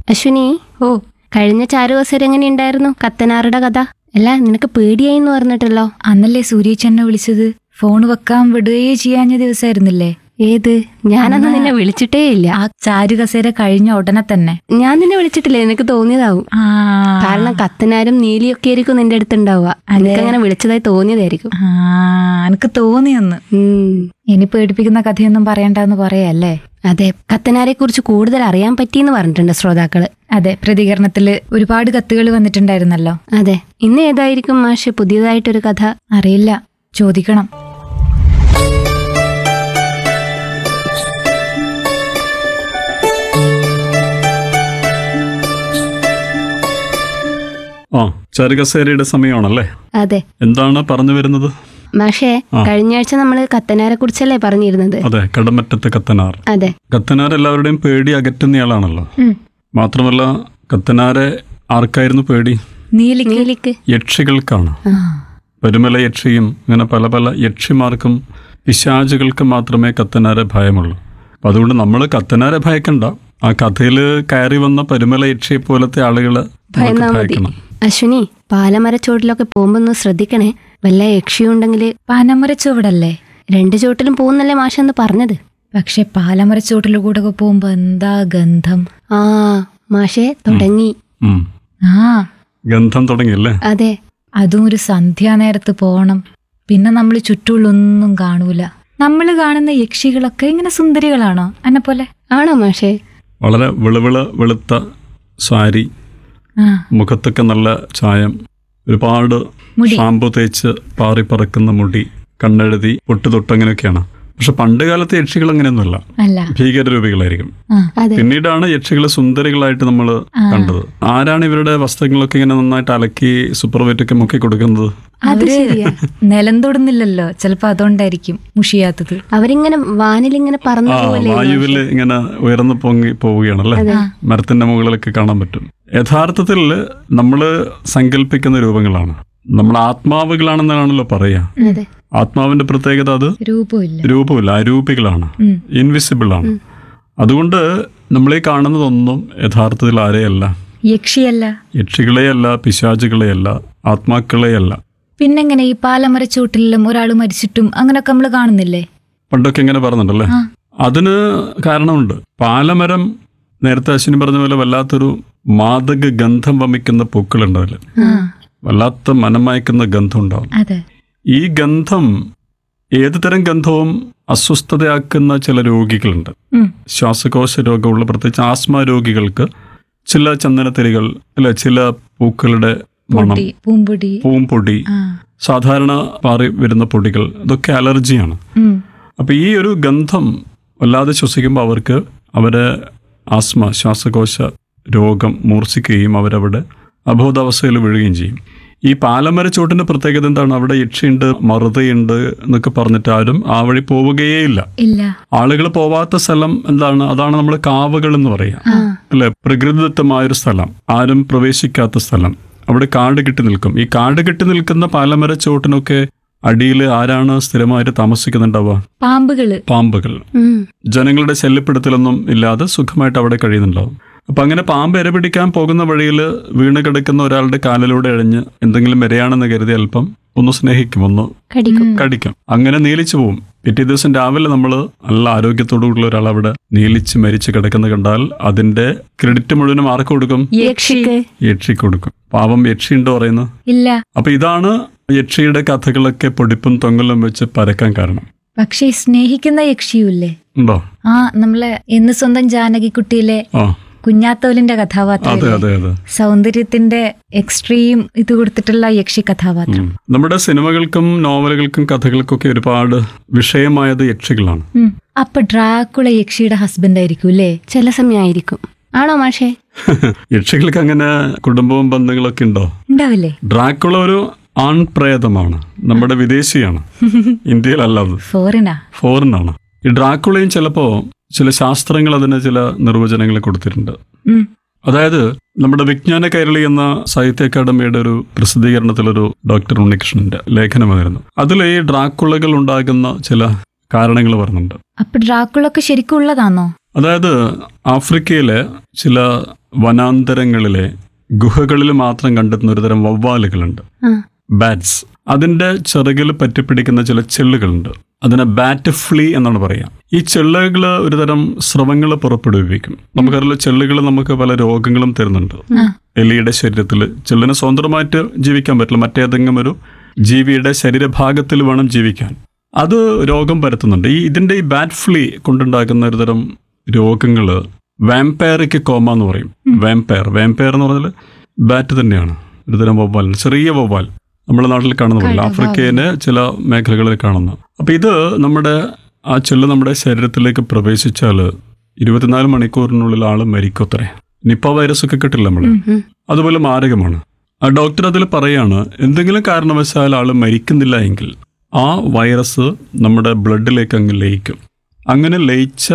അശ്വിനി ഓ കഴിഞ്ഞ ചാരുവസരം എങ്ങനെയുണ്ടായിരുന്നു കത്തനാറുടെ കഥ അല്ല നിനക്ക് പേടിയായി എന്ന് പറഞ്ഞിട്ടല്ലോ അന്നല്ലേ സൂര്യച്ചെന്നെ വിളിച്ചത് ഫോൺ വെക്കാൻ വിടുകയേ ചെയ്യാഞ്ഞ ദിവസമായിരുന്നില്ലേ ഏത് ഞാനന്ന് നിന്നെ വിളിച്ചിട്ടേ ഇല്ല ആ ചാരു കസേര കഴിഞ്ഞ ഉടനെ തന്നെ ഞാൻ നിന്നെ വിളിച്ചിട്ടില്ല നിനക്ക് തോന്നിയതാവും ആ കാരണം കത്തനാരും നീലിയൊക്കെ ആയിരിക്കും നിന്റെ അടുത്ത് ഉണ്ടാവുക എനിക്ക് അങ്ങനെ വിളിച്ചതായി തോന്നിയതായിരിക്കും ആ എനിക്ക് തോന്നിയൊന്ന് ഉം. ഇനി പേടിപ്പിക്കുന്ന കഥയൊന്നും പറയണ്ടെന്ന് പറയല്ലേ അതെ കത്തനാരെ കുറിച്ച് കൂടുതൽ അറിയാൻ പറ്റിയെന്ന് പറഞ്ഞിട്ടുണ്ട് ശ്രോതാക്കള് അതെ പ്രതികരണത്തില് ഒരുപാട് കത്തുകൾ വന്നിട്ടുണ്ടായിരുന്നല്ലോ അതെ ഇന്ന് ഏതായിരിക്കും മാഷ് പുതിയതായിട്ടൊരു കഥ അറിയില്ല ചോദിക്കണം ആ ചരുകസേരയുടെ സമയമാണല്ലേ അതെ എന്താണ് പറഞ്ഞു വരുന്നത് മാഷേ കഴിഞ്ഞ ആഴ്ച നമ്മൾ കത്തനാരെ കുറിച്ചല്ലേ പറഞ്ഞിരുന്നത് അതെ കടമറ്റത്ത് കത്തനാർ അതെ കത്തനാർ എല്ലാവരുടെയും പേടി അകറ്റുന്നയാളാണല്ലോ ഉം. മാത്രമല്ല കത്തനാരെ ആർക്കായിരുന്നു പേടി നീലിക്ക് നീലിക്ക് യക്ഷികൾക്കാണ് ആ. പരുമല യക്ഷിയും ഇങ്ങനെ പല പല യക്ഷിമാർക്കും പിശാചുകൾക്കും മാത്രമേ കത്തനാരെ ഭയമുള്ളൂ അപ്പം അതുകൊണ്ട് നമ്മൾ കത്തനാരെ ഭയക്കണ്ട ആ കഥയിൽ കയറി വന്ന പരുമല യക്ഷിയെ പോലത്തെ ആളുകളെ നമുക്ക് ഭയന്നാ മതി ഭയക്കണം അശ്വിനി പാലമരച്ചോട്ടിലൊക്കെ പോകുമ്പോ ഒന്ന് ശ്രദ്ധിക്കണേ വല്ല യക്ഷിയുണ്ടെങ്കിൽ പനമര ചുവടല്ലേ രണ്ട് ചോട്ടിലും പോകുന്നല്ലേ മാഷെന്ന് പറഞ്ഞത് പക്ഷെ പാലമര ചുവട്ടിലൂടെ കൂടെ ഒക്കെ പോകുമ്പോ എന്താ ഗന്ധം ആ മാഷേ തുടങ്ങി ഉം. ആ ഗന്ധം തുടങ്ങിയല്ലേ അതെ അതും ഒരു സന്ധ്യാനേരത്ത് പോണം പിന്നെ നമ്മൾ ചുറ്റുള്ളൊന്നും കാണൂല നമ്മൾ കാണുന്ന യക്ഷികളൊക്കെ ഇങ്ങനെ സുന്ദരികളാണോ എന്നെ പോലെ ആണോ മാഷേ വളരെ വെളുവിള വെളുത്ത സാരി ആ മുഖത്തൊക്കെ നല്ല ചായം ഒരുപാട് മുടി. ഷാമ്പു തേച്ച് പാറി പറക്കുന്ന മുടി കണ്ണെഴുതി പൊട്ട് തൊട്ടങ്ങനെയൊക്കെയാണ് പക്ഷെ പണ്ട് കാലത്തെ യക്ഷികൾ അങ്ങനെയൊന്നുമല്ല അല്ല ഭീകരരൂപികളായിരിക്കും ആ അതെ പിന്നീടാണ് യക്ഷികളെ സുന്ദരികളായിട്ട് നമ്മൾ കണ്ടത് ആരാണ് ഇവരുടെ വസ്ത്രങ്ങളൊക്കെ ഇങ്ങനെ നന്നായിട്ട് അലക്കി സൂപ്പർ വെയിറ്റൊക്കെ മുക്കി കൊടുക്കുന്നത് അത് അവര് ശരിയാ നിലം തൊടുന്നില്ലല്ലോ ചിലപ്പോ അതുകൊണ്ടായിരിക്കും മുഷിയാത്തത് അവരിങ്ങനെ വാനിലിങ്ങനെ പറന്നു ആ പോവല്ലേ വായുവിൽ ഇങ്ങനെ ഉയർന്നു പൊങ്ങി പോവുകയാണല്ലേ മരത്തിന്റെ മുകളിലൊക്കെ കാണാൻ പറ്റും യഥാർത്ഥത്തിൽ നമ്മൾ സങ്കല്പിക്കുന്ന രൂപങ്ങളാണ് നമ്മൾ ആത്മാവുകളാണെന്നാണല്ലോ പറയാ അതെ ആത്മാവിന്റെ പ്രത്യേകത അത് രൂപമില്ല രൂപമില്ല അരൂപികളാണ് ഉം. ഇൻവിസിബിൾ ആണ് അതുകൊണ്ട് നമ്മളീ കാണുന്നതൊന്നും യഥാർത്ഥത്തിൽ ആരെയല്ല യക്ഷിയല്ല യക്ഷികളെയല്ല പിശാചുകളെയല്ല ആത്മാക്കളെയല്ല പിന്നെങ്ങനെ ഈ പാലമര ചുവട്ടിലും ഒരാൾ മരിച്ചിട്ടും അങ്ങനൊക്കെ നമ്മൾ കാണുന്നില്ലേ പണ്ടൊക്കെ ഇങ്ങനെ പറഞ്ഞിട്ടുണ്ടല്ലേ ആ. അതിന് കാരണമുണ്ട് പാലമരം നേരത്തെ അശ്വിനി പറഞ്ഞ പോലെ വല്ലാത്തൊരു മാദക ഗന്ധം വമിക്കുന്ന പൂക്കളുണ്ട് അതിൽ ആ വല്ലാത്ത മനമയക്കുന്ന ഗന്ധം ഉണ്ടാവും അതെ ഈ ഗന്ധം ഏത് തരം ഗന്ധവും അസ്വസ്ഥതയാക്കുന്ന ചില രോഗികളുണ്ട് ഉം. ശ്വാസകോശ രോഗമുള്ള പ്രത്യേകിച്ച് ആസ്മ രോഗികൾക്ക് ചില ചന്ദനത്തിരികൾ അല്ലെ ചില പൂക്കളുടെ മണം പൊടി പൂമ്പൊടി പൂമ്പൊടി ആ സാധാരണ പാറി വരുന്ന പൊടികൾ ഇതൊക്കെ അലർജിയാണ് ഉം. അപ്പോൾ ഈ ഒരു ഗന്ധം വല്ലാതെ ശ്വസിക്കുമ്പോൾ അവർക്ക് അവരെ ആസ്മ ശ്വാസകോശ രോഗം മൂർച്ഛിക്കുകയും അവരവിടെ അബോധാവസ്ഥയിൽ വീഴുകയും ചെയ്യും ഈ പാലമരച്ചോട്ടിന്റെ പ്രത്യേകത എന്താണ് അവിടെ യക്ഷിയുണ്ട് മറുതയുണ്ട് എന്നൊക്കെ പറഞ്ഞിട്ട് ആരും ആ വഴി പോവുകയേ ഇല്ല ഇല്ല ആളുകൾ പോവാത്ത സ്ഥലം എന്താണ് അതാണ് നമ്മൾ കാവുകൾ എന്ന് പറയാം അല്ലെ പ്രകൃതിദത്തമായൊരു സ്ഥലം ആരും പ്രവേശിക്കാത്ത സ്ഥലം അവിടെ കാട് കെട്ടി നിൽക്കും ഈ കാട് കെട്ടി നിൽക്കുന്ന പാലമര ചോട്ടിനൊക്കെ അടിയിൽ ആരാണ് സ്ഥിരമായിട്ട് താമസിക്കുന്നുണ്ടാവുക പാമ്പുകള് പാമ്പുകൾ ഉം. ജനങ്ങളുടെ ശല്യപ്പെടുത്തലൊന്നും ഇല്ലാതെ സുഖമായിട്ട് അവിടെ കഴിയുന്നുണ്ടാവും അപ്പൊ അങ്ങനെ പാമ്പ് ഇര പിടിക്കാൻ പോകുന്ന വഴിയിൽ വീണ് കിടക്കുന്ന ഒരാളുടെ കാലിലൂടെ എഴഞ്ഞ് എന്തെങ്കിലും ഇരയാണെന്ന് കരുതി അല്പം ഒന്ന് സ്നേഹിക്കും ഒന്ന് കടിക്കും കടിക്കും അങ്ങനെ നീലിച്ചു പോവും പിറ്റേ ദിവസം രാവിലെ നമ്മൾ നല്ല ആരോഗ്യത്തോടുള്ള ഒരാൾ അവിടെ നീലിച്ച് മരിച്ച് കിടക്കുന്ന കണ്ടാൽ അതിന്റെ ക്രെഡിറ്റ് മുഴുവനും ആർക്ക് കൊടുക്കും യക്ഷിക്ക് യക്ഷിക്ക് കൊടുക്കും പാവം യക്ഷി ഉണ്ടോ പറയുന്നത് ഇല്ല അപ്പൊ ഇതാണ് യക്ഷിയുടെ കഥകളൊക്കെ പൊടിപ്പും തൊങ്ങലും വെച്ച് പരക്കാൻ കാരണം പക്ഷെ ഈ സ്നേഹിക്കുന്ന യക്ഷിയുല്ലേ ഉണ്ടോ ആ നമ്മളെ എന്ന് സ്വന്തം ജാനകിക്കുട്ടിയിലെ ആ കുഞ്ഞാത്തോലിന്റെ കഥാപാത്രം അതെ അതെ അതെ സൗന്ദര്യത്തിന്റെ എക്സ്ട്രീം ഇത് കൊടുത്തിട്ടുള്ള യക്ഷി കഥാപാത്രം ഉം. നമ്മുടെ സിനിമകൾക്കും നോവലുകൾക്കും കഥകൾക്കൊക്കെ ഒരുപാട് വിഷയമായത് യക്ഷികളാണ് ഉം. അപ്പൊ ഡ്രാക്കുള യക്ഷിയുടെ ഹസ്ബൻഡ് ആയിരിക്കും അല്ലേ ചില സമയമായിരിക്കും ആണോ മാഷേ യക്ഷികൾക്ക് അങ്ങനെ കുടുംബവും ബന്ധങ്ങളൊക്കെ ഉണ്ടോ ഉണ്ടാവില്ലേ ഡ്രാക്കുള ഒരു ആൺപ്രേതമാണ് നമ്മുടെ വിദേശിയാണ് ഇന്ത്യയിലല്ലാതെ ഫോറിനാ ഫോറിനാണ് ഈ ഡ്രാക്കുളയും ചിലപ്പോൾ ചില ശാസ്ത്രങ്ങൾ അതിന് ചില നിർവചനങ്ങൾ കൊടുത്തിട്ടുണ്ട് ഉം. അതായത് നമ്മുടെ വിജ്ഞാന കൈരളി എന്ന സാഹിത്യ അക്കാദമിയുടെ ഒരു പ്രസിദ്ധീകരണത്തിലൊരു ഡോക്ടർ ഉണ്ണികൃഷ്ണന്റെ ലേഖനം വന്നിരുന്നു അതിൽ ഈ ഡ്രാക്കുളകൾ ഉണ്ടാകുന്ന ചില കാരണങ്ങൾ പറയുന്നുണ്ട് അപ്പൊ ഡ്രാക്കുളൊക്കെ ശരിക്കും ഉള്ളതാണോ അതായത് ആഫ്രിക്കയിലെ ചില വനാന്തരങ്ങളിലെ ഗുഹകളിൽ മാത്രം കണ്ടെത്തുന്ന ഒരുതരം വവ്വാലുകളുണ്ട് ആ ബാറ്റ്സ് അതിന്റെ ചിറകിൽ പറ്റിപ്പിടിക്കുന്ന ചില ചെള്ളുകളുണ്ട് അതിനെ ബാറ്റ് ഫ്ലീ എന്നാണ് പറയാം ഈ ചെള്ളുകൾ ഒരുതരം സ്രവങ്ങൾ പുറപ്പെടുവിക്കും നമുക്കറിയാലോ ചെള്ളുകൾ നമുക്ക് പല രോഗങ്ങളും തരുന്നുണ്ട് എലിയുടെ ശരീരത്തിൽ ചെള്ളിന് സ്വതന്ത്രമായിട്ട് ജീവിക്കാൻ പറ്റില്ല മറ്റേതെങ്കിലും ഒരു ജീവിയുടെ ശരീരഭാഗത്തിൽ വേണം ജീവിക്കാൻ അത് രോഗം പരത്തുന്നുണ്ട് ഈ ഇതിന്റെ ഈ ബാറ്റ് ഫ്ലീ കൊണ്ടുണ്ടാക്കുന്ന ഒരുതരം രോഗങ്ങൾ വാമ്പയറിക്ക് കോമ എന്ന് പറയും വാമ്പയർ വാമ്പയർ എന്ന് പറഞ്ഞാൽ ബാറ്റ് തന്നെയാണ് ഒരുതരം വവ്വാൽ ചെറിയ വവ്വാൽ നമ്മുടെ നാട്ടിൽ കാണുന്ന പോലെ ആഫ്രിക്കയിലെ ചില മേഖലകളിൽ കാണുന്ന അപ്പൊ ഇത് നമ്മുടെ ആ ചെല്ല് നമ്മുടെ ശരീരത്തിലേക്ക് പ്രവേശിച്ചാൽ ഇരുപത്തിനാല് മണിക്കൂറിനുള്ളിൽ ആള് മരിക്കത്രേ നിപ്പ വൈറസ് ഒക്കെ കിട്ടില്ല നമ്മള് അതുപോലെ മാരകമാണ് ആ ഡോക്ടർ അതിൽ പറയാണ് എന്തെങ്കിലും കാരണവശാൽ ആള് മരിക്കുന്നില്ല എങ്കിൽ ആ വൈറസ് നമ്മുടെ ബ്ലഡിലേക്ക് അങ്ങ് ലയിക്കും അങ്ങനെ ലയിച്ച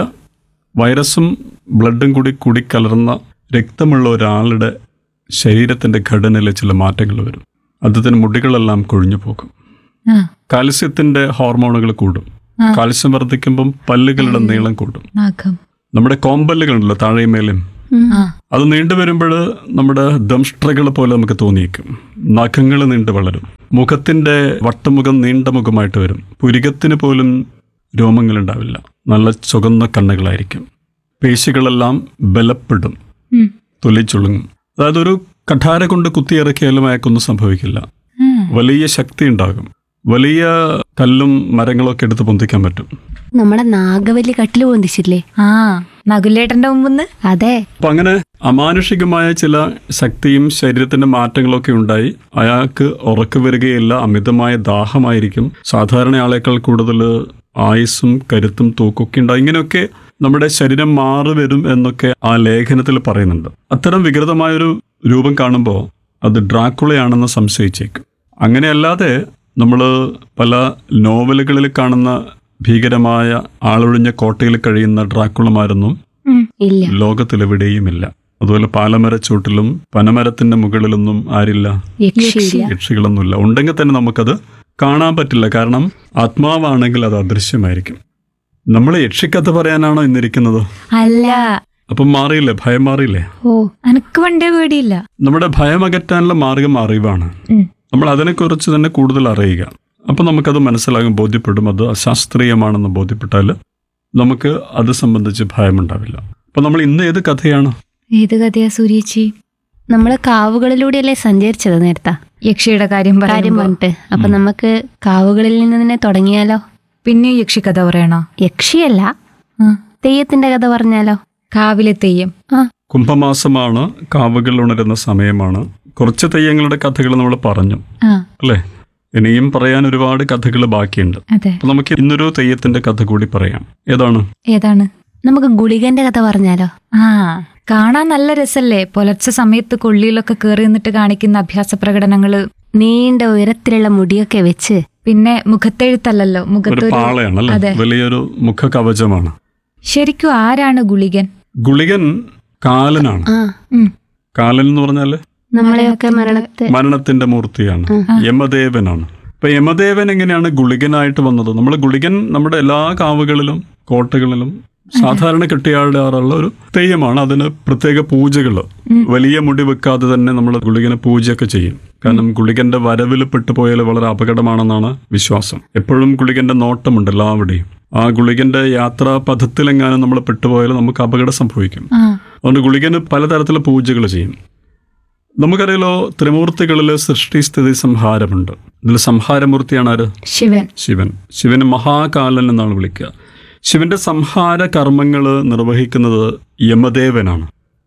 വൈറസും ബ്ലഡും കൂടി കൂടി കലർന്ന രക്തമുള്ള ഒരാളുടെ ശരീരത്തിന്റെ ഘടനയിൽ ചില മാറ്റങ്ങൾ വരും അദ്ദേഹത്തിന് മുടികളെല്ലാം കൊഴിഞ്ഞു പോകും ആ കാൽസ്യത്തിന്റെ ഹോർമോണുകൾ കൂടും ആ. കാൽസ്യം വർദ്ധിക്കുമ്പം പല്ലുകളുടെ നീളം കൂടും നാഗം നമ്മുടെ കോമ്പല്ലുകളുണ്ടല്ലോ താഴെയും മേലെയും ആ അത് നീണ്ടു വരുമ്പോൾ നമ്മുടെ ദംഷ്ട്രകൾ പോലെ നമുക്ക് തോന്നിയേക്കും നഖങ്ങൾ നീണ്ടു വളരും മുഖത്തിന്റെ വട്ടമുഖം നീണ്ട മുഖമായിട്ട് വരും പുരികത്തിന് പോലും രോമങ്ങൾ ഉണ്ടാവില്ല നല്ല ചുവന്ന കണ്ണുകളായിരിക്കും പേശികളെല്ലാം ബലപ്പെടും ഉം. തൊലി ചുളുങ്ങും അതായത് ഒരു കഠാര കൊണ്ട് കുത്തിയിറക്കിയാലും അയാൾക്കൊന്നും സംഭവിക്കില്ല ആ. വലിയ ശക്തി ഉണ്ടാകും വലിയ കല്ലും മരങ്ങളൊക്കെ എടുത്ത് പൊന്തിക്കാൻ പറ്റും നമ്മുടെ നാഗവല്ലി കട്ടില് പൊന്തിച്ചില്ലേ ആ നകുലേട്ടന്റെ മുമ്പ് അതെ അപ്പൊ അങ്ങനെ അമാനുഷികമായ ചില ശക്തിയും ശരീരത്തിന്റെ മാറ്റങ്ങളൊക്കെ ഉണ്ടായി അയാൾക്ക് ഉറക്കു വരികയില്ല അമിതമായ ദാഹമായിരിക്കും സാധാരണ ആളേക്കാൾ കൂടുതൽ ആയുസ്സും കരുത്തും തൂക്കൊക്കെ ഉണ്ടായി ഇങ്ങനെയൊക്കെ നമ്മുടെ ശരീരം മാറി വരും എന്നൊക്കെ ആ ലേഖനത്തിൽ പറയുന്നുണ്ട് അത്തരം വികൃതമായൊരു രൂപം കാണുമ്പോൾ അത് ഡ്രാക്കുളയാണെന്ന് സംശയിച്ചേക്കും അങ്ങനെയല്ലാതെ നമ്മൾ പല നോവലുകളിൽ കാണുന്ന ഭീകരമായ ആളൊഴിഞ്ഞ കോട്ടയിൽ കഴിയുന്ന ഡ്രാക്കുളമാരൊന്നും ഇല്ല ലോകത്തിലെവിടെയുമില്ല അതുപോലെ പാലമരച്ചൂട്ടിലും പനമരത്തിന്റെ മുകളിലൊന്നും ആരില്ല യക്ഷിയില്ല യക്ഷികളൊന്നുമില്ല ഉണ്ടെങ്കിൽ തന്നെ നമുക്കത് കാണാൻ പറ്റില്ല കാരണം ആത്മാവാണെങ്കിൽ അത് അദൃശ്യമായിരിക്കും നമ്മൾ യക്ഷിക്കഥ പറയാനാണോ ഇന്നിരിക്കുന്നത് അല്ല അപ്പം മാറിയില്ലേ ഭയം മാറിയില്ലേ ഓ എനക്ക് പണ്ടേ പേടിയില്ല നമ്മുടെ ഭയം അകറ്റാനുള്ള മാർഗം അറിവാണ് ഉം. നമ്മൾ അതിനെക്കുറിച്ച് തന്നെ കൂടുതൽ അറിയുക അപ്പം നമുക്കത് മനസ്സിലാകും ബോധ്യപ്പെടും അത് അശാസ്ത്രീയമാണെന്ന് ബോധ്യപ്പെട്ടാൽ നമുക്ക് അത് സംബന്ധിച്ച് ഭയമുണ്ടാവില്ല അപ്പം നമ്മൾ ഇന്ന് ഏത് കഥയാണ് ഏത് കഥയാ സൂര്യേച്ചി നമ്മള് കാവുകളിലൂടെയല്ലേ സഞ്ചരിച്ചത് നേരത്തെ യക്ഷിയുടെ കാര്യം കാര്യം പറയുമ്പോ പറഞ്ഞിട്ട് അപ്പൊ നമുക്ക് കാവുകളിൽ നിന്ന് തന്നെ തുടങ്ങിയാലോ പിന്നെ യക്ഷി കഥ പറയണോ യക്ഷിയല്ല ആ. തെയ്യത്തിന്റെ കഥ പറഞ്ഞാലോ കാവിലെ തെയ്യം ആ കുംഭമാസമാണ് കാവുകൾ ഉണരുന്ന സമയമാണ് കുറച്ച് തെയ്യങ്ങളുടെ കഥകൾ നമ്മൾ പറഞ്ഞു ആ അല്ലേ ഇനിയും പറയാൻ ഒരുപാട് കഥകൾ ബാക്കിയുണ്ട് അതെ അപ്പൊ നമുക്ക് ഇന്നൊരു തെയ്യത്തിന്റെ കഥ കൂടി പറയാം ഏതാണ് ഏതാണ് നമുക്ക് ഗുളികന്റെ കഥ പറഞ്ഞാലോ ആ കാണാൻ നല്ല രസല്ലേ പുലർച്ചെ സമയത്ത് കൊള്ളിയിലൊക്കെ കയറി നിന്നിട്ട് കാണിക്കുന്ന അഭ്യാസ പ്രകടനങ്ങള് നീണ്ട ഉയരത്തിലുള്ള മുടിയൊക്കെ വെച്ച് പിന്നെ മുഖത്തെഴുത്തല്ലല്ലോ ഒരു മുഖത്തൊരു പാളയാണല്ലേ അതെ. വലിയൊരു മുഖ കവചമാണ് ശരിക്കും ആരാണ് ഗുളികൻ ഗുളികൻ കാലനാണ് ആ ഉം. കാലൻ എന്ന് പറഞ്ഞാല് നമ്മളെയൊക്കെ മരണത്തെ മരണത്തിന്റെ മൂർത്തിയാണ് യമദേവനാണ് അപ്പൊ യമദേവൻ എങ്ങനെയാണ് ഗുളികനായിട്ട് വന്നത് നമ്മൾ ഗുളികൻ നമ്മുടെ എല്ലാ കാവുകളിലും കോട്ടകളിലും സാധാരണ കെട്ടിയാടാറുള്ള ഒരു തെയ്യമാണ് അതിന് പ്രത്യേക പൂജകൾ വലിയ മുടി വെക്കാതെ തന്നെ നമ്മൾ ഗുളികനെ പൂജയൊക്കെ ചെയ്യും കാരണം ഗുളികന്റെ വരവിൽ പെട്ടുപോയാൽ വളരെ അപകടമാണെന്നാണ് വിശ്വാസം എപ്പോഴും ഗുളികന്റെ നോട്ടമുണ്ട് എല്ലാവിടെയും ആ ഗുളികന്റെ യാത്രാ പഥത്തിലെങ്ങാനും നമ്മൾ പെട്ടുപോയാൽ നമുക്ക് അപകടം സംഭവിക്കും ആ അതുകൊണ്ട് ഗുളികന് പലതരത്തിലുള്ള പൂജകൾ ചെയ്യും നമുക്കറിയാലോ ത്രിമൂർത്തികളിൽ സൃഷ്ടി സ്ഥിതി സംഹാരമുണ്ട് ഇതിൽ സംഹാരമൂർത്തിയാണ് ആര് ശിവൻ ശിവൻ ശിവന് മഹാകാലൻ എന്നാണ് വിളിക്കുക ശിവന്റെ സംഹാര കർമ്മങ്ങൾ നിർവഹിക്കുന്നത് യമദേവനാണ്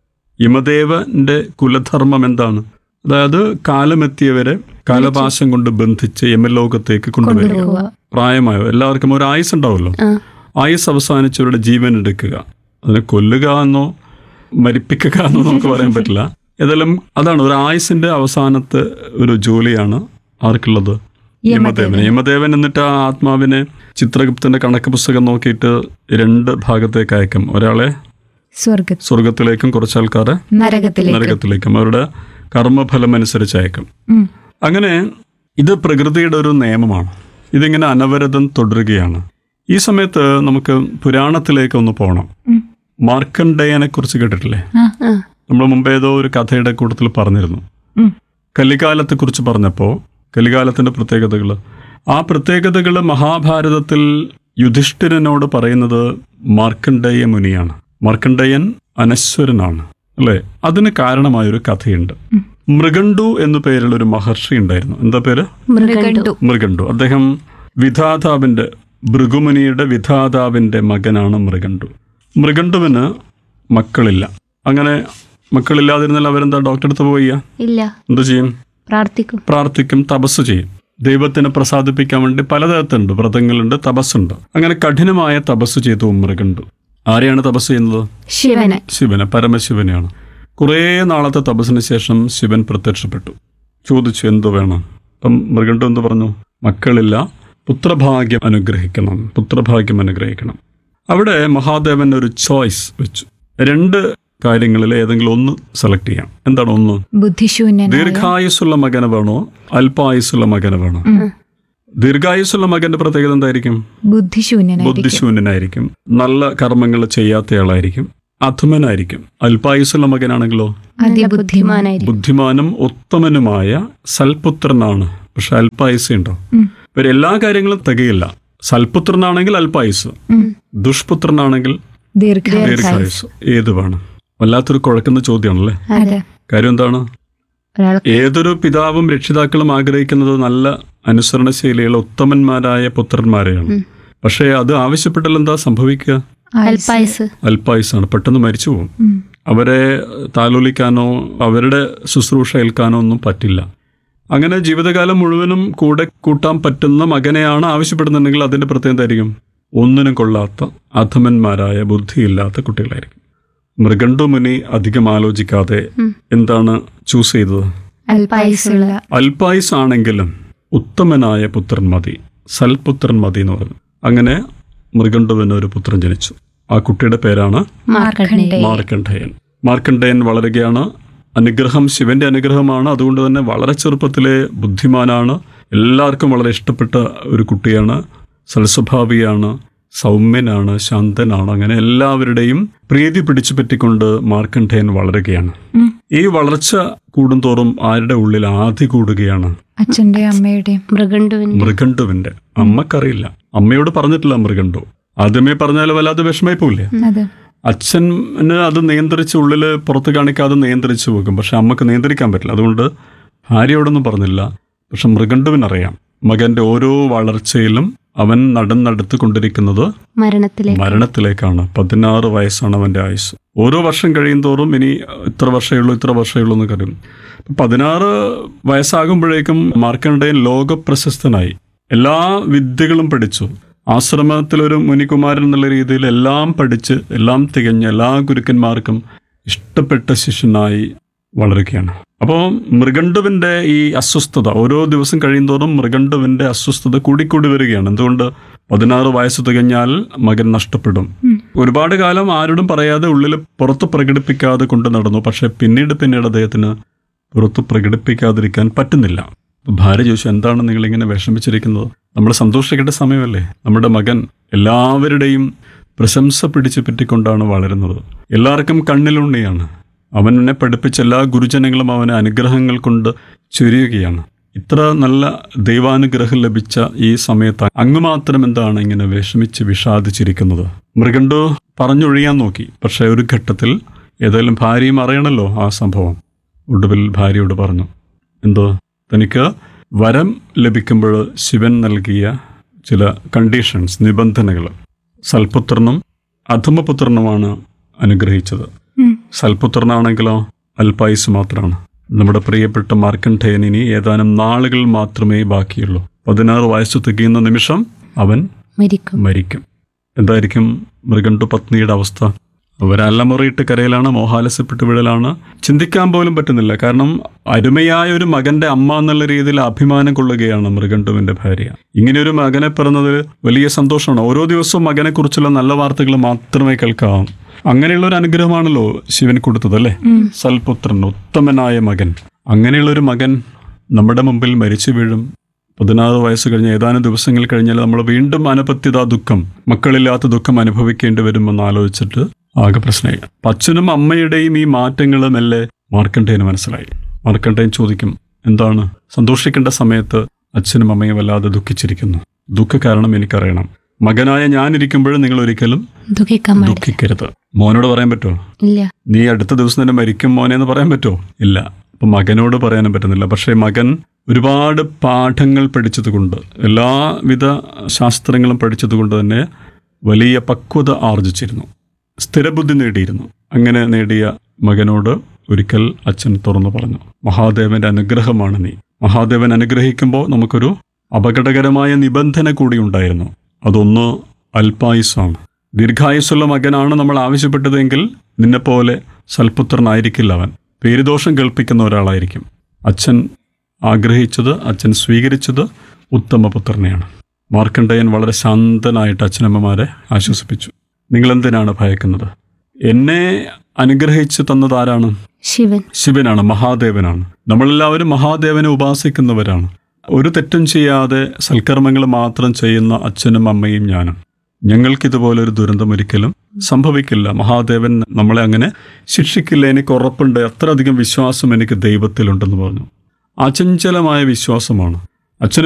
യമദേവന്റെ കുലധർമ്മം എന്താണ് അതായത് കാലമെത്തിയവരെ കാലപാശം കൊണ്ട് ബന്ധിച്ച് യമലോകത്തേക്ക് കൊണ്ടുവരിക പ്രായമായോ എല്ലാവർക്കും ഒരു ആയുസ് ഉണ്ടാവുമല്ലോ ആ ആയുസ് അവസാനിച്ചവരുടെ ജീവൻ എടുക്കുക അതിനെ കൊല്ലുക എന്നോ മരിപ്പിക്കുക എന്നോ നമുക്ക് പറയാൻ പറ്റില്ല ഏതായാലും അതാണ് ഒരു ആയുസിന്റെ അവസാനത്തെ ഒരു ജോലിയാണ് ആർക്കുള്ളത് യമദേവൻ യമദേവൻ എന്നിട്ട് ആ ആത്മാവിനെ ചിത്രഗുപ്തന്റെ കണക്ക് പുസ്തകം നോക്കിയിട്ട് രണ്ട് ഭാഗത്തേക്ക് അയക്കും ഒരാളെ സ്വർഗ സ്വർഗത്തിലേക്കും കുറച്ച് ആൾക്കാരെ നരകത്തിലേക്ക് നരകത്തിലേക്കും അവരുടെ കർമ്മഫലം അനുസരിച്ച് അയക്കും ഉം. അങ്ങനെ ഇത് പ്രകൃതിയുടെ ഒരു നിയമമാണ് ഇതിങ്ങനെ അനവരതം തുടരുകയാണ് ഈ സമയത്ത് നമുക്ക് പുരാണത്തിലേക്ക് ഒന്ന് പോകണം ഉം. മാർക്കണ്ഡേയനെ കുറിച്ച് കേട്ടിട്ടില്ലേ ആ ആ നമ്മൾ മുമ്പ് ഏതോ ഒരു കഥയുടെ കൂട്ടത്തിൽ പറഞ്ഞിരുന്നു ഉം. കലികാലത്തെക്കുറിച്ച് പറഞ്ഞപ്പോൾ കലികാലത്തിന്റെ പ്രത്യേകതകൾ ആ പ്രത്യേകതകൾ മഹാഭാരതത്തിൽ യുധിഷ്ഠിരനോട് പറയുന്നത് മാർക്കണ്ഡേയ മുനിയാണ് മാർക്കണ്ഡേയൻ അനശ്വരനാണ് അല്ലേ അതിന് കാരണമായൊരു കഥയുണ്ട് മൃഗണ്ടു എന്നു പേരുള്ള ഒരു മഹർഷി ഉണ്ടായിരുന്നു എന്താ പേര് മൃഗണ്ടു മൃഗണ്ടു അദ്ദേഹം വിധാതാവിന്റെ ഭൃഗുമുനിയുടെ വിധാതാവിന്റെ മകനാണ് മൃഗണ്ടു മൃഗണ്ടുവിന് മക്കളില്ല അങ്ങനെ മക്കളില്ലാതിരുന്നാൽ അവരെന്താ ഡോക്ടറെ അടുത്ത് പോയി ഇല്ല എന്ത് ചെയ്യും പ്രാർത്ഥിക്കും പ്രാർത്ഥിക്കും തപസ് ചെയ്യും ദൈവത്തിനെ പ്രസാദിപ്പിക്കാൻ വേണ്ടി പലതരത്തിലുണ്ട് വ്രതങ്ങളുണ്ട് തപസ്സുണ്ട് അങ്ങനെ കഠിനമായ തപസ് ചെയ്തു മൃഗണ്ടു ആരെയാണ് തപസ് ചെയ്യുന്നത് ശിവനെ ശിവനെ പരമശിവനെയാണ് കുറേ നാളത്തെ തപസ്സിന് ശേഷം ശിവൻ പ്രത്യക്ഷപ്പെട്ടു ചോദിച്ചു എന്തു വേണം അപ്പം മൃഗണ്ടു എന്ത് പറഞ്ഞു മക്കളില്ല പുത്രഭാഗ്യം അനുഗ്രഹിക്കണം പുത്രഭാഗ്യം അനുഗ്രഹിക്കണം അവിടെ മഹാദേവൻ ഒരു ചോയ്സ് വെച്ചു രണ്ട് കാര്യങ്ങളിൽ ഏതെങ്കിലും ഒന്ന് സെലക്ട് ചെയ്യാം എന്താണ് ഒന്ന് ബുദ്ധിശൂന്യൻ ദീർഘായുസ്സുള്ള മകന് വേണോ അല്പായുസ്സുള്ള മകന് വേണോ ദീർഘായുസ്സുള്ള മകന്റെ പ്രത്യേകത എന്തായിരിക്കും ബുദ്ധിശൂന്യനായിരിക്കും ബുദ്ധിശൂന്യനായിരിക്കും നല്ല കർമ്മങ്ങൾ ചെയ്യാത്തയാളായിരിക്കും അധമനായിരിക്കും അല്പായുസ്സുള്ള മകനാണെങ്കിലോ അതിബുദ്ധിമാൻ ബുദ്ധിമാനായിരിക്കും ബുദ്ധിമാനും ഉത്തമനുമായ സൽപുത്രനാണ് പക്ഷെ അല്പായുസ് ഉണ്ടോ ഉം. ഇവർ എല്ലാ കാര്യങ്ങളും തികയില്ല സൽപുത്രനാണെങ്കിൽ അല്പായുസ് ദുഷ്പുത്രനാണെങ്കിൽ ദീർഘായുസ് ദീർഘായുസ് ഏത് വേണം വല്ലാത്തൊരു കുഴക്കുന്ന ചോദ്യമാണല്ലേ അതെ കാര്യം എന്താണ് ഒരാൾ ഏതൊരു പിതാവും രക്ഷിതാക്കളും ആഗ്രഹിക്കുന്നത് നല്ല അനുസരണശൈലിയുള്ള ഉത്തമന്മാരായ പുത്രന്മാരെയാണ് പക്ഷേ അത് ആവശ്യപ്പെട്ടാൽ എന്താ സംഭവിക്കുക അൽപായസ് അല്പായുസാണ് പെട്ടെന്ന് മരിച്ചു പോകും ഉം. അവരെ താലോലിക്കാനോ അവരുടെ ശുശ്രൂഷ ഏൽക്കാനോ ഒന്നും പറ്റില്ല അങ്ങനെ ജീവിതകാലം മുഴുവനും കൂടെ കൂട്ടാൻ പറ്റുന്ന മകനെയാണ് ആവശ്യപ്പെടുന്നുണ്ടെങ്കിൽ അതിന്റെ പ്രത്യേകത എന്തായിരിക്കും ഒന്നിനും കൊള്ളാത്ത അധമന്മാരായ ബുദ്ധിയില്ലാത്ത കുട്ടികളായിരിക്കും മൃഗണ്ടു മുനി അധികം ആലോചിക്കാതെ എന്താണ് ചൂസ് ചെയ്തത് അൽപായസുള്ള അല്പായുസ് ആണെങ്കിലും ഉത്തമനായ പുത്രൻ മതി സൽപുത്രൻ മതി എന്ന് പറഞ്ഞു അങ്ങനെ മൃഗണ്ടുവിന് ഒരു പുത്രൻ ജനിച്ചു ആ കുട്ടിയുടെ പേരാണ് മാർക്കണ്ഡേയ മാർക്കണ്ഡേയൻ മാർക്കണ്ഡേയൻ വളരുകയാണ് അനുഗ്രഹം ശിവന്റെ അനുഗ്രഹമാണ് അതുകൊണ്ട് തന്നെ വളരെ ചെറുപ്പത്തിലെ ബുദ്ധിമാനാണ് എല്ലാവർക്കും വളരെ ഇഷ്ടപ്പെട്ട ഒരു കുട്ടിയാണ് സൽസ്വഭാവിയാണ് സൗമ്യനാണ് ശാന്തനാണ് അങ്ങനെ എല്ലാവരുടെയും പ്രീതി പിടിച്ചു പറ്റിക്കൊണ്ട് മാർക്കണ്ഡേയൻ വളരുകയാണ് ഉം. ഈ വളർച്ച കൂടുന്തോറും ആരുടെ ഉള്ളിൽ ആധി കൂടുകയാണ് അച്ഛന്റെയും അമ്മയുടെയും മൃഗണ്ടുവിന്റെ മൃഗണ്ടുവിന്റെ അമ്മക്കറിയില്ല അമ്മയോട് പറഞ്ഞിട്ടില്ല മൃഗണ്ടു ആദ്യമേ പറഞ്ഞാൽ വല്ലാതെ വിഷമായി പോവില്ലേ അതെ അച്ഛന് അത് നിയന്ത്രിച്ച് ഉള്ളിൽ പുറത്ത് കാണിക്കാതെ നിയന്ത്രിച്ചു പോകും പക്ഷെ അമ്മക്ക് നിയന്ത്രിക്കാൻ പറ്റില്ല അതുകൊണ്ട് ഭാര്യയോടൊന്നും പറഞ്ഞില്ല പക്ഷെ മൃഗണ്ടുവിനറിയാം മകന്റെ ഓരോ വളർച്ചയിലും അവൻ നടന്നെടുത്ത് കൊണ്ടിരിക്കുന്നത് മരണത്തിലെ മരണത്തിലേക്കാണ് പതിനാറ് വയസ്സാണ് അവന്റെ ആയുസ് ഓരോ വർഷം കഴിയും തോറും ഇനി ഇത്ര വർഷമേ ഉള്ളൂ ഇത്ര വർഷമേ ഉള്ളൂ എന്ന് കരും പതിനാറ് വയസ്സാകുമ്പോഴേക്കും മാർക്കണ്ഡേയൻ ലോക പ്രശസ്തനായി എല്ലാ വിദ്യകളും പഠിച്ചു ആശ്രമത്തിലൊരു മുനികുമാരൻ എന്നുള്ള രീതിയിൽ എല്ലാം പഠിച്ച് എല്ലാം തികഞ്ഞ എല്ലാ ഗുരുക്കന്മാർക്കും ഇഷ്ടപ്പെട്ട ശിഷ്യനായി വളരുകയാണ് അപ്പോൾ മൃഗണ്ടുവിന്റെ ഈ അസ്വസ്ഥത ഓരോ ദിവസം കഴിയുന്തോറും മൃഗണ്ടുവിന്റെ അസ്വസ്ഥത കൂടിക്കൂടി വരികയാണ് എന്തുകൊണ്ട് പതിനാറ് വയസ്സ് തികഞ്ഞാൽ മകൻ നഷ്ടപ്പെടും ഒരുപാട് കാലം ആരോടും പറയാതെ ഉള്ളിൽ പുറത്ത് പ്രകടിപ്പിക്കാതെ കൊണ്ട് നടന്നു പക്ഷെ പിന്നീട് പിന്നീട് അദ്ദേഹത്തിന് പുറത്ത് പ്രകടിപ്പിക്കാതിരിക്കാൻ പറ്റുന്നില്ല അപ്പൊ ഭാര്യ ചോദിച്ചു എന്താണ് നിങ്ങൾ ഇങ്ങനെ വിഷമിച്ചിരിക്കുന്നത് നമ്മൾ സന്തോഷിക്കേണ്ട സമയമല്ലേ നമ്മുടെ മകൻ എല്ലാവരുടെയും പ്രശംസ പിടിച്ചു പറ്റിക്കൊണ്ടാണ് വളരുന്നത് എല്ലാവർക്കും കണ്ണിലുണ്ണിയാണ് അവനെ പഠിപ്പിച്ച എല്ലാ ഗുരുജനങ്ങളും അവനെ അനുഗ്രഹങ്ങൾ കൊണ്ട് ചൊരിയുകയാണ് ഇത്ര നല്ല ദൈവാനുഗ്രഹം ലഭിച്ച ഈ സമയത്ത് അങ്ങ് മാത്രം എന്താണ് ഇങ്ങനെ വിഷമിച്ച് വിഷാദിച്ചിരിക്കുന്നത് മൃഗണ്ടു പറഞ്ഞൊഴിയാൻ നോക്കി പക്ഷെ ഒരു ഘട്ടത്തിൽ ഏതായാലും ഭാര്യയും അറിയണല്ലോ ആ സംഭവം ഒടുവിൽ ഭാര്യയോട് പറഞ്ഞു എന്തോ തനിക്ക് വരം ലഭിക്കുമ്പോൾ ശിവൻ നൽകിയ ചില കണ്ടീഷൻസ് നിബന്ധനകൾ സൽപുത്രനും അധമപുത്രനുമാണ് അനുഗ്രഹിച്ചത് ഉം. സൽപുത്രനാണെങ്കിലോ അൽപായുസ് മാത്രമാണ് നമ്മുടെ പ്രിയപ്പെട്ട മാർക്കണ്ഠേയൻ ഇനി ഏതാനും നാളുകൾ മാത്രമേ ബാക്കിയുള്ളൂ പതിനാറ് വയസ്സ് തികയുന്ന നിമിഷം അവൻ മരിക്കും മരിക്കും എന്തായിരിക്കും മൃഗണ്ടു പത്നിയുടെ അവസ്ഥ അവരല്ലമുറിയിട്ട് കരയിലാണ് മോഹാലസ്യപ്പെട്ട് വിടലാണ് ചിന്തിക്കാൻ പോലും പറ്റുന്നില്ല കാരണം അരുമയായ ഒരു മകന്റെ അമ്മ എന്നുള്ള രീതിയിൽ അഭിമാനം കൊള്ളുകയാണ് മൃഗണ്ടുവിന്റെ ഭാര്യ ഇങ്ങനെ ഒരു മകനെ പിറന്നതിൽ വലിയ സന്തോഷമാണ് ഓരോ ദിവസവും മകനെ കുറിച്ചുള്ള നല്ല വാർത്തകൾ മാത്രമേ കേൾക്കാവൂ അങ്ങനെയുള്ള ഒരു അനുഗ്രഹമാണല്ലോ ശിവൻ കൊടുത്തത് അല്ലേ സൽപുത്രൻ ഉത്തമനായ മകൻ അങ്ങനെയുള്ള ഒരു മകൻ നമ്മുടെ മുമ്പിൽ മരിച്ചു വീഴും പതിനാറ് വയസ്സ് കഴിഞ്ഞ് ഏതാനും ദിവസങ്ങൾ കഴിഞ്ഞാൽ നമ്മൾ വീണ്ടും അനപത്യത ദുഃഖം മക്കളില്ലാത്ത ദുഃഖം അനുഭവിക്കേണ്ടി വരുമെന്ന് ആലോചിച്ചിട്ട് ആകെ പ്രശ്നമായി അപ്പൊ അച്ഛനും അമ്മയുടെയും ഈ മാറ്റങ്ങൾ മെല്ലെ മാർക്കണ്ടേന് മനസ്സിലായി മാർക്കണ്ടേൻ ചോദിക്കും എന്താണ് സന്തോഷിക്കേണ്ട സമയത്ത് അച്ഛനും അമ്മയും വല്ലാതെ ദുഃഖിച്ചിരിക്കുന്നു ദുഃഖ കാരണം എനിക്കറിയണം മകനായ ഞാനിരിക്കുമ്പോഴും നിങ്ങൾ ഒരിക്കലും ദുഃഖിക്കാൻ പാടില്ല ദുഃഖിക്കരുത് മോനോട് പറയാൻ പറ്റുമോ ഇല്ല നീ അടുത്ത ദിവസം തന്നെ മരിക്കും മോനെ എന്ന് പറയാൻ പറ്റുമോ ഇല്ല അപ്പൊ മകനോട് പറയാനും പറ്റുന്നില്ല പക്ഷേ മകൻ ഒരുപാട് പാഠങ്ങൾ പഠിച്ചതുകൊണ്ട് എല്ലാവിധ ശാസ്ത്രങ്ങളും പഠിച്ചതുകൊണ്ട് തന്നെ വലിയ പക്വത ആർജിച്ചിരുന്നു സ്ഥിരബുദ്ധി നേടിയിരുന്നു അങ്ങനെ നേടിയ മകനോട് ഒരിക്കൽ അച്ഛൻ തുറന്നു പറഞ്ഞു മഹാദേവന്റെ അനുഗ്രഹമാണ് നീ മഹാദേവൻ അനുഗ്രഹിക്കുമ്പോൾ നമുക്കൊരു അപകടകരമായ നിബന്ധന കൂടി ഉണ്ടായിരുന്നു അതൊന്ന് അല്പായുസ്സാണ് ദീർഘായുസ്സുള്ള മകനാണ് നമ്മൾ ആവശ്യപ്പെട്ടതെങ്കിൽ നിന്നെപ്പോലെ സൽപുത്രനായിരിക്കില്ല അവൻ പേരുദോഷം കേൾപ്പിക്കുന്ന ഒരാളായിരിക്കും അച്ഛൻ ആഗ്രഹിച്ചത് അച്ഛൻ സ്വീകരിച്ചത് ഉത്തമപുത്രനെയാണ് മാർക്കണ്ഡയൻ വളരെ ശാന്തനായിട്ട് അച്ഛനമ്മമാരെ ആശ്വസിപ്പിച്ചു നിങ്ങളെന്തിനാണ് ഭയക്കുന്നത് എന്നെ അനുഗ്രഹിച്ചു തന്നത് ആരാണ് ശിവൻ ശിവനാണ് മഹാദേവനാണ് നമ്മളെല്ലാവരും മഹാദേവനെ ഉപാസിക്കുന്നവരാണ് ഒരു തെറ്റും ചെയ്യാതെ സൽക്കർമ്മങ്ങൾ മാത്രം ചെയ്യുന്ന അച്ഛനും അമ്മയും ഞാനും ഞങ്ങൾക്കിതുപോലെ ഒരു ദുരന്തം ഒരിക്കലും സംഭവിക്കില്ല മഹാദേവൻ നമ്മളെ അങ്ങനെ ശിക്ഷിക്കില്ല എനിക്ക് ഉറപ്പുണ്ട് അത്രയധികം വിശ്വാസം എനിക്ക് ദൈവത്തിലുണ്ടെന്ന് പറഞ്ഞു അചഞ്ചലമായ വിശ്വാസമാണ് അച്ഛന്